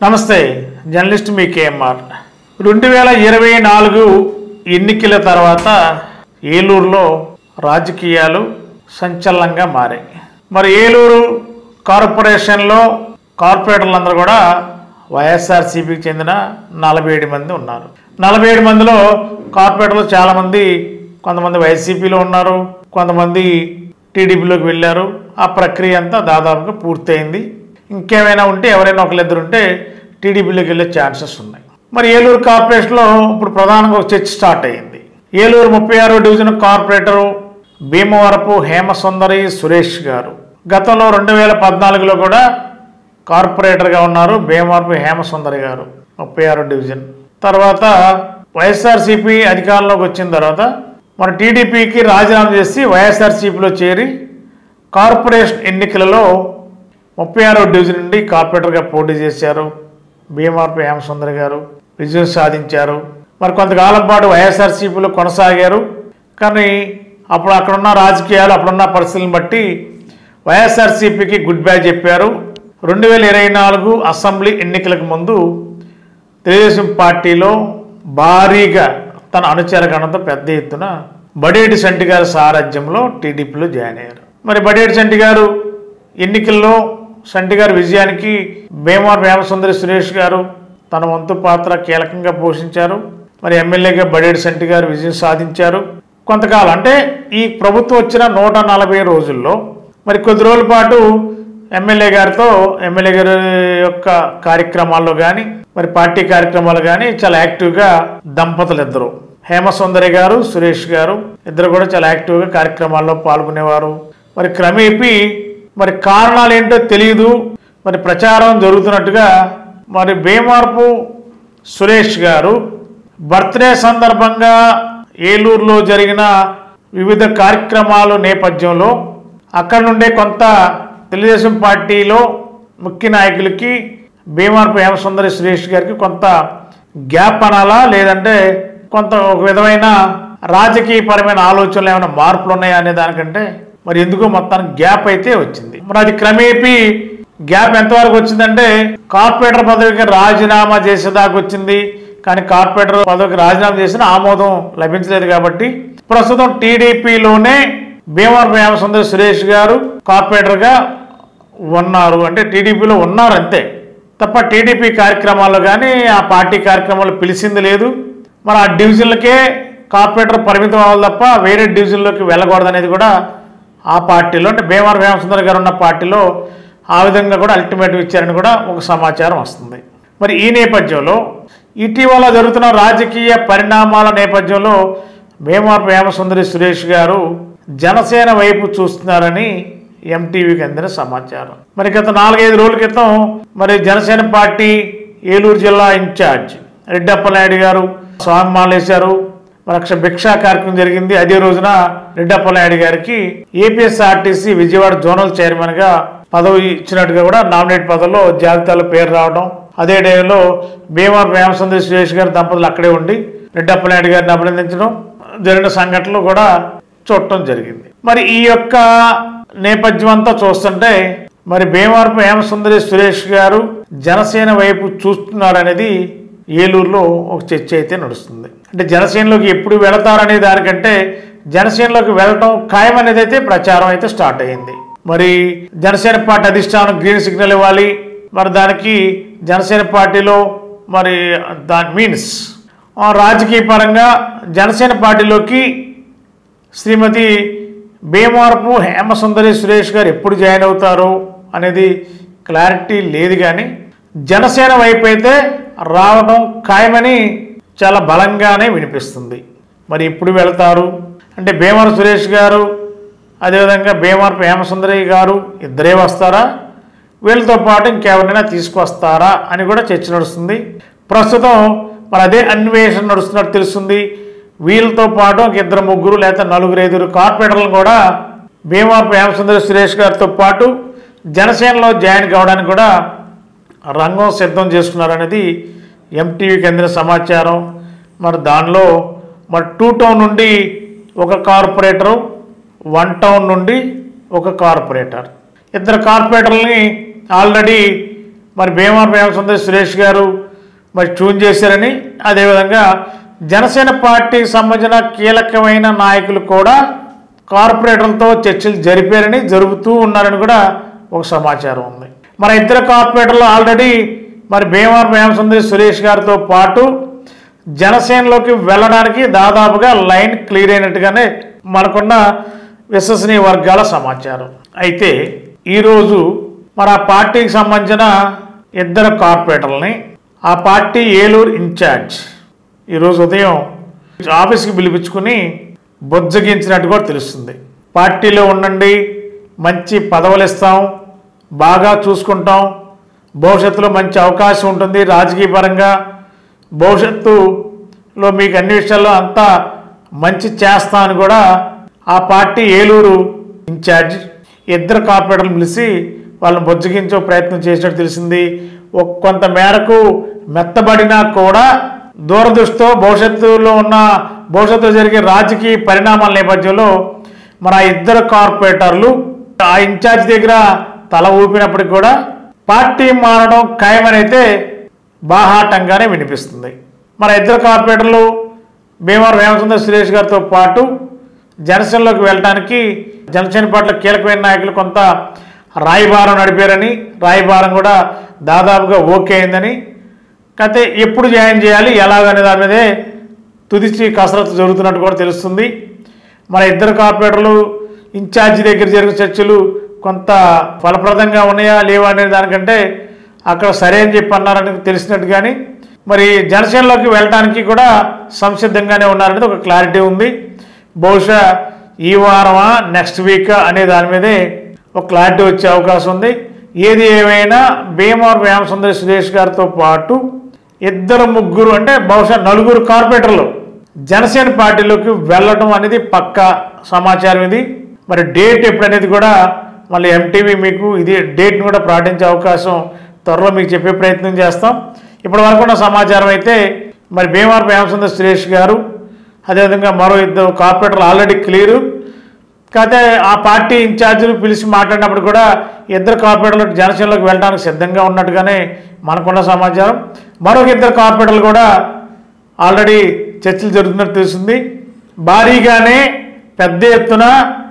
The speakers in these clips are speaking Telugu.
నమస్తే జర్నలిస్ట్ మీ కేఎంఆర్ రెండు వేల ఇరవై నాలుగు ఎన్నికల తర్వాత ఏలూరులో రాజకీయాలు సంచలనంగా మారాయి మరి ఏలూరు కార్పొరేషన్లో కార్పొరేటర్లందరూ కూడా వైఎస్ఆర్సీపీకి చెందిన నలభై ఏడు మంది ఉన్నారు నలభై ఏడు మందిలో కార్పొరేటర్లు చాలామంది కొంతమంది వైసీపీలో ఉన్నారు కొంతమంది టీడీపీలోకి వెళ్ళారు ఆ ప్రక్రియ అంతా దాదాపుగా పూర్తయింది ఇంకేమైనా ఉంటే ఎవరైనా ఒకరిద్దరు ఉంటే టీడీపీలోకి వెళ్ళే ఛాన్సెస్ ఉన్నాయి మరి ఏలూరు కార్పొరేషన్లో ఇప్పుడు ప్రధానంగా ఒక చర్చ స్టార్ట్ అయ్యింది ఏలూరు ముప్పై ఆరో డివిజన్ కార్పొరేటరు భీమవరపు హేమసుందరి సురేష్ గారు గతంలో రెండు వేల పద్నాలుగులో కూడా కార్పొరేటర్గా ఉన్నారు భీమవరపు హేమసుందరి గారు ముప్పై ఆరో డివిజన్ తర్వాత వైఎస్ఆర్సీపీ అధికారంలోకి వచ్చిన తర్వాత మన టీడీపీకి రాజీనామా చేసి వైఎస్ఆర్సీపీలో చేరి కార్పొరేషన్ ఎన్నికలలో ముప్పై ఆరో డివిజన్ నుండి కార్పొరేటర్గా పోటీ చేశారు భీమార్పి హేమసుందరి గారు విజయం సాధించారు మరి కొంతకాలం పాటు వైఎస్ఆర్సీపీలో కొనసాగారు కానీ అప్పుడు అక్కడున్న రాజకీయాలు అప్పుడున్న పరిస్థితులను బట్టి వైఎస్ఆర్సీపీకి గుడ్ బై చెప్పారు రెండు వేల ఇరవై నాలుగు అసెంబ్లీ ఎన్నికలకు ముందు తెలుగుదేశం పార్టీలో భారీగా తన అనుచర గణంతో పెద్ద ఎత్తున బడేటి సంటి గారి సారథ్యంలో టీడీపీలో జాయిన్ అయ్యారు మరి బడేటి సంటి గారు ఎన్నికల్లో సంటి గారి విజయానికి భీమార్ వేమసుందరి సురేష్ గారు తన వంతు పాత్ర కీలకంగా పోషించారు మరి ఎమ్మెల్యేగా బడేటి సంటి గారు విజయం సాధించారు కొంతకాలం అంటే ఈ ప్రభుత్వం వచ్చిన నూట నలభై రోజుల్లో మరి కొద్ది రోజుల పాటు ఎమ్మెల్యే గారితో ఎమ్మెల్యే గారి యొక్క కార్యక్రమాల్లో కానీ మరి పార్టీ కార్యక్రమాలు కానీ చాలా యాక్టివ్గా దంపతులు ఇద్దరు హేమసుందరి గారు సురేష్ గారు ఇద్దరు కూడా చాలా యాక్టివ్గా కార్యక్రమాల్లో పాల్గొనేవారు మరి క్రమేపీ మరి కారణాలు ఏంటో తెలియదు మరి ప్రచారం జరుగుతున్నట్టుగా మరి భీమార్పు సురేష్ గారు బర్త్డే సందర్భంగా ఏలూరులో జరిగిన వివిధ కార్యక్రమాల నేపథ్యంలో అక్కడ నుండే కొంత తెలుగుదేశం పార్టీలో ముఖ్య నాయకులకి భీమార్పు హేమసుందరి సురేష్ గారికి కొంత గ్యాప్ అనాలా లేదంటే కొంత ఒక విధమైన రాజకీయపరమైన ఆలోచనలు ఏమైనా మార్పులు ఉన్నాయా అనే దానికంటే మరి ఎందుకో మొత్తానికి గ్యాప్ అయితే వచ్చింది మరి అది క్రమేపీ గ్యాప్ ఎంతవరకు వచ్చిందంటే కార్పొరేటర్ పదవికి రాజీనామా చేసేదాకా వచ్చింది కానీ కార్పొరేటర్ పదవికి రాజీనామా చేసిన ఆమోదం లభించలేదు కాబట్టి ప్రస్తుతం టీడీపీలోనే భీమవరం రామసుందర సురేష్ గారు కార్పొరేటర్గా ఉన్నారు అంటే టీడీపీలో ఉన్నారు అంతే తప్ప టీడీపీ కార్యక్రమాల్లో కానీ ఆ పార్టీ కార్యక్రమాలు పిలిచింది లేదు మరి ఆ డివిజన్లకే కార్పొరేటర్ పరిమితం అవ్వాలి తప్ప వేరే డివిజన్లోకి వెళ్ళకూడదు అనేది కూడా ఆ పార్టీలో అంటే భీమవరం రామసుందర్ గారు ఉన్న పార్టీలో ఆ విధంగా కూడా అల్టిమేటం ఇచ్చారని కూడా ఒక సమాచారం వస్తుంది మరి ఈ నేపథ్యంలో ఇటీవల జరుగుతున్న రాజకీయ పరిణామాల నేపథ్యంలో భీమవరపు హేమసుందరి సురేష్ గారు జనసేన వైపు చూస్తున్నారని ఎంటీవీకి అందిన సమాచారం మరి గత నాలుగైదు రోజుల క్రితం మరి జనసేన పార్టీ ఏలూరు జిల్లా ఇన్ఛార్జ్ రెడ్డప్పనాయుడు గారు స్వామిమాలు వేశారు మరి అక్కడ భిక్షా కార్యక్రమం జరిగింది అదే రోజున రెడ్డప్పనాయుడు గారికి ఏపీఎస్ఆర్టీసీ విజయవాడ జోనల్ చైర్మన్ గా పదవి ఇచ్చినట్టుగా కూడా నామినేట్ పదవిలో జాబితాలో పేరు రావడం అదే టైంలో భీమవరం రామసుందరి సురేష్ గారి దంపతులు అక్కడే ఉండి రెడ్డప్పనాయుడు గారిని అభినందించడం జరిగిన సంఘటనలు కూడా చూడటం జరిగింది మరి ఈ యొక్క నేపథ్యం అంతా చూస్తుంటే మరి భీమవరపు హేమసుందరి సురేష్ గారు జనసేన వైపు చూస్తున్నారనేది ఏలూరులో ఒక చర్చ అయితే నడుస్తుంది అంటే జనసేనలోకి ఎప్పుడు వెళతారనే దానికంటే జనసేనలోకి వెళ్ళటం ఖాయం అనేది అయితే ప్రచారం అయితే స్టార్ట్ అయ్యింది మరి జనసేన పార్టీ అధిష్టానం గ్రీన్ సిగ్నల్ ఇవ్వాలి మరి దానికి జనసేన పార్టీలో మరి దాని మీన్స్ రాజకీయ పరంగా జనసేన పార్టీలోకి శ్రీమతి భీమవరపు హేమసుందరి సురేష్ గారు ఎప్పుడు జాయిన్ అవుతారు అనేది క్లారిటీ లేదు కానీ జనసేన వైపు అయితే రావడం ఖాయమని చాలా బలంగానే వినిపిస్తుంది మరి ఎప్పుడు వెళ్తారు అంటే భీమవర సురేష్ గారు అదేవిధంగా భీమవరపు హేమసుందరి గారు ఇద్దరే వస్తారా వీళ్ళతో పాటు ఇంకెవరినైనా తీసుకొస్తారా అని కూడా చర్చ నడుస్తుంది ప్రస్తుతం మరి అదే అన్వేషణ నడుస్తున్నట్టు తెలుస్తుంది వీళ్ళతో పాటు ఒక ఇద్దరు ముగ్గురు లేదా నలుగురు ఐదుగురు కార్పొరేటర్లను కూడా భీమాపు హేమసుందర సురేష్ గారితో పాటు జనసేనలో జాయిన్ కావడానికి కూడా రంగం సిద్ధం చేసుకున్నారనేది ఎంటీవీకి అందిన సమాచారం మరి దానిలో మరి టూ టౌన్ నుండి ఒక కార్పొరేటరు వన్ టౌన్ నుండి ఒక కార్పొరేటర్ ఇద్దరు కార్పొరేటర్లని ఆల్రెడీ మరి భీమవరం ప్రేమసుందరి సురేష్ గారు మరి ట్యూన్ చేశారని అదేవిధంగా జనసేన పార్టీకి సంబంధించిన కీలకమైన నాయకులు కూడా కార్పొరేటర్లతో చర్చలు జరిపారని జరుపుతూ ఉన్నారని కూడా ఒక సమాచారం ఉంది మరి ఇద్దరు కార్పొరేటర్లు ఆల్రెడీ మరి భీమవరం ప్రేమసుందరి సురేష్ గారితో పాటు జనసేనలోకి వెళ్ళడానికి దాదాపుగా లైన్ క్లియర్ అయినట్టుగానే మనకున్న విశ్వసనీయ వర్గాల సమాచారం అయితే ఈరోజు మరి ఆ పార్టీకి సంబంధించిన ఇద్దరు కార్పొరేటర్లని ఆ పార్టీ ఏలూరు ఇన్ఛార్జ్ ఈరోజు ఉదయం ఆఫీస్కి పిలిపించుకుని బొజ్జగించినట్టు కూడా తెలుస్తుంది పార్టీలో ఉండండి మంచి పదవులు ఇస్తాం బాగా చూసుకుంటాం భవిష్యత్తులో మంచి అవకాశం ఉంటుంది రాజకీయ పరంగా భవిష్యత్తులో మీకు అన్ని విషయాల్లో అంతా మంచి చేస్తా అని కూడా ఆ పార్టీ ఏలూరు ఇన్ఛార్జ్ ఇద్దరు కార్పొరేటర్లు పిలిచి వాళ్ళని బొజ్జగించే ప్రయత్నం చేసినట్టు తెలిసింది ఒక కొంత మేరకు మెత్తబడినా కూడా దూరదృష్టితో భవిష్యత్తులో ఉన్న భవిష్యత్తులో జరిగే రాజకీయ పరిణామాల నేపథ్యంలో మన ఆ ఇద్దరు కార్పొరేటర్లు ఆ ఇన్ఛార్జ్ దగ్గర తల ఊపినప్పటికి కూడా పార్టీ మారడం ఖాయమనైతే బాహాటంగానే వినిపిస్తుంది మన ఇద్దరు కార్పొరేటర్లు భీమవరం వేమసుందర సురేష్ గారితో పాటు జనసేనలోకి వెళ్ళడానికి జనసేన పట్ల కీలకమైన నాయకులు కొంత రాయబారం నడిపారని రాయబారం కూడా దాదాపుగా ఓకే అయిందని కాకపోతే ఎప్పుడు జాయిన్ చేయాలి ఎలాగనే దాని మీదే తుదిచి కసరత్తు జరుగుతున్నట్టు కూడా తెలుస్తుంది మన ఇద్దరు కార్పొరేటర్లు ఇన్ఛార్జి దగ్గర జరిగిన చర్చలు కొంత ఫలప్రదంగా ఉన్నాయా లేవా అనే దానికంటే అక్కడ సరే అని చెప్పి అన్నారని తెలిసినట్టు కానీ మరి జనసేనలోకి వెళ్ళడానికి కూడా సంసిద్ధంగానే ఉన్నారనేది ఒక క్లారిటీ ఉంది బహుశా ఈ వారమా నెక్స్ట్ వీక్ అనే దాని మీదే ఒక క్లారిటీ వచ్చే అవకాశం ఉంది ఏది ఏమైనా భీమవరం వ్యామసుందరి సురేష్ గారితో పాటు ఇద్దరు ముగ్గురు అంటే బహుశా నలుగురు కార్పొరేటర్లు జనసేన పార్టీలోకి వెళ్ళడం అనేది పక్క సమాచారం ఇది మరి డేట్ ఎప్పుడనేది కూడా మళ్ళీ ఎంటీవీ మీకు ఇది డేట్ని కూడా ప్రకటించే అవకాశం త్వరలో మీకు చెప్పే ప్రయత్నం చేస్తాం ఇప్పటి వరకు ఉన్న సమాచారం అయితే మరి భీమవరం వ్యామసుందర్ సురేష్ గారు అదేవిధంగా మరో ఇద్దరు కార్పొరేటర్లు ఆల్రెడీ క్లియరు కాకపోతే ఆ పార్టీ ఇన్ఛార్జీలు పిలిచి మాట్లాడినప్పుడు కూడా ఇద్దరు కార్పొరేటర్లు జనసేనలోకి వెళ్ళడానికి సిద్ధంగా ఉన్నట్టుగానే మనకున్న సమాచారం మరొక ఇద్దరు కార్పొరేటర్లు కూడా ఆల్రెడీ చర్చలు జరుగుతున్నట్టు తెలిసింది భారీగానే పెద్ద ఎత్తున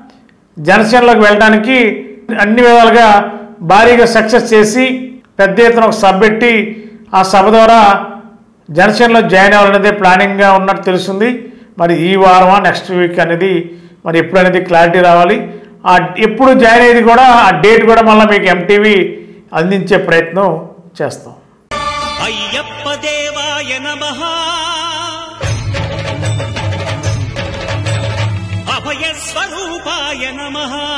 జనసేనలోకి వెళ్ళడానికి అన్ని విధాలుగా భారీగా సక్సెస్ చేసి పెద్ద ఎత్తున ఒక సభ పెట్టి ఆ సభ ద్వారా జనసేనలో జాయిన్ అవ్వాలనేది ప్లానింగ్గా ఉన్నట్టు తెలుస్తుంది మరి ఈ వారమా నెక్స్ట్ వీక్ అనేది మరి ఎప్పుడు అనేది క్లారిటీ రావాలి ఆ ఎప్పుడు జాయిన్ అయ్యేది కూడా ఆ డేట్ కూడా మళ్ళీ మీకు ఎంటీవీ అందించే ప్రయత్నం చేస్తాం అయ్యప్ప దేవాయ నమ అభయ స్వరూపాయ నమ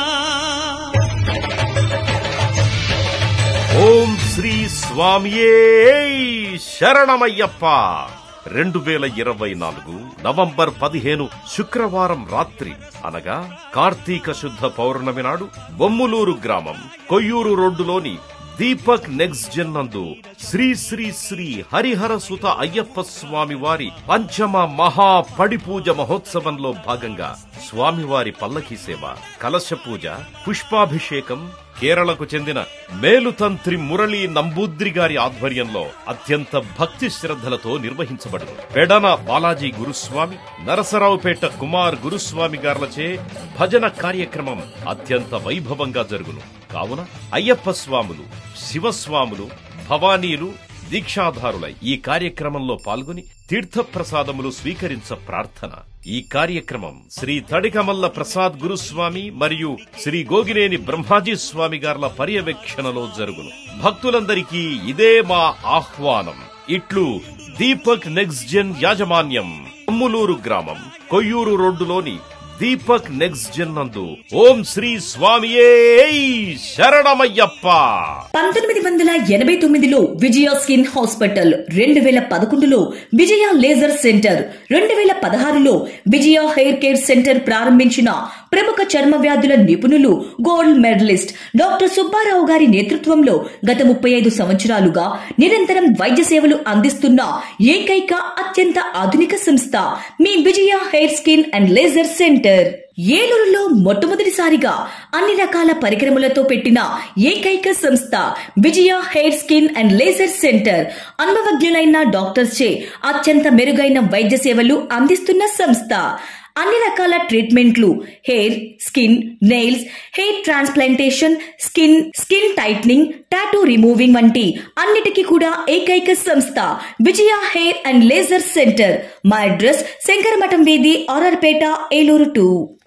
ఓం శ్రీ స్వామియే శరణమయ్యప్ప రెండు వేల ఇరవై నాలుగు నవంబర్ పదిహేను శుక్రవారం రాత్రి అనగా కార్తీక శుద్ధ పౌర్ణమి నాడు బొమ్ములూరు గ్రామం కొయ్యూరు రోడ్డులోని దీపక్ నెక్స్ట్ జన్ నందు శ్రీ శ్రీ శ్రీ హరిహర సుత అయ్యప్ప స్వామి వారి పంచమ మహా పడి పూజ మహోత్సవంలో భాగంగా స్వామివారి పల్లకి సేవ కలశ పూజ పుష్పాభిషేకం కేరళకు చెందిన మేలుతంత్రి మురళీ నంబూద్రి గారి ఆధ్వర్యంలో అత్యంత భక్తి శ్రద్ధలతో నిర్వహించబడును పెడన బాలాజీ గురుస్వామి నరసరావుపేట కుమార్ గురుస్వామి గార్లచే భజన కార్యక్రమం అత్యంత వైభవంగా జరుగును కావున అయ్యప్ప స్వాములు శివస్వాములు భవానీలు దీక్షాధారులై ఈ కార్యక్రమంలో పాల్గొని తీర్థప్రసాదములు స్వీకరించ ప్రార్థన ఈ కార్యక్రమం శ్రీ తడికమల్ల ప్రసాద్ గురుస్వామి మరియు శ్రీ గోగినేని బ్రహ్మాజీ స్వామి గార్ల పర్యవేక్షణలో జరుగును భక్తులందరికీ ఇదే మా ఆహ్వానం ఇట్లు దీపక్ నెక్స్ట్ జెన్ యాజమాన్యం అమ్ములూరు గ్రామం కొయ్యూరు రోడ్డులోని దీపక్ నెక్స్ట్ జెన్ నందు ఓం శ్రీ స్వామియే శరణమయ్యప్ప పంతొమ్మిది వందల ఎనభై తొమ్మిదిలో విజయ స్కిన్ హాస్పిటల్ రెండు వేల పదకొండులో విజయ లేజర్ సెంటర్ రెండు వేల పదహారులో విజయ హెయిర్ కేర్ సెంటర్ ప్రారంభించిన ప్రముఖ చర్మ వ్యాధుల నిపుణులు గోల్డ్ మెడలిస్ట్ డాక్టర్ సుబ్బారావు గారి నేతృత్వంలో గత ముప్పై ఐదు సంవత్సరాలుగా నిరంతరం వైద్య సేవలు అందిస్తున్న ఏకైక అత్యంత ఆధునిక సంస్థ మీ Vijaya hair skin and laser centre ఏలూరులో మొట్టమొదటిసారిగా అన్ని రకాల పరికరములతో పెట్టిన ఏకైక సంస్థ Vijaya hair skin and laser centre అనుభవజ్ఞులైన డాక్టర్స్ చే అత్యంత మెరుగైన వైద్య సేవలు అందిస్తున్న సంస్థ అన్ని రకాల ట్రీట్మెంట్లు hair skin nails hair transplantation skin skin tightening tattoo removing వంటి అన్నిటికీ కూడా ఏకైక సంస్థ Vijaya hair and laser centre మా అడ్రస్ శంకరమఠం వీధి ఆర్ఆర్పేట ఏలూరు టూ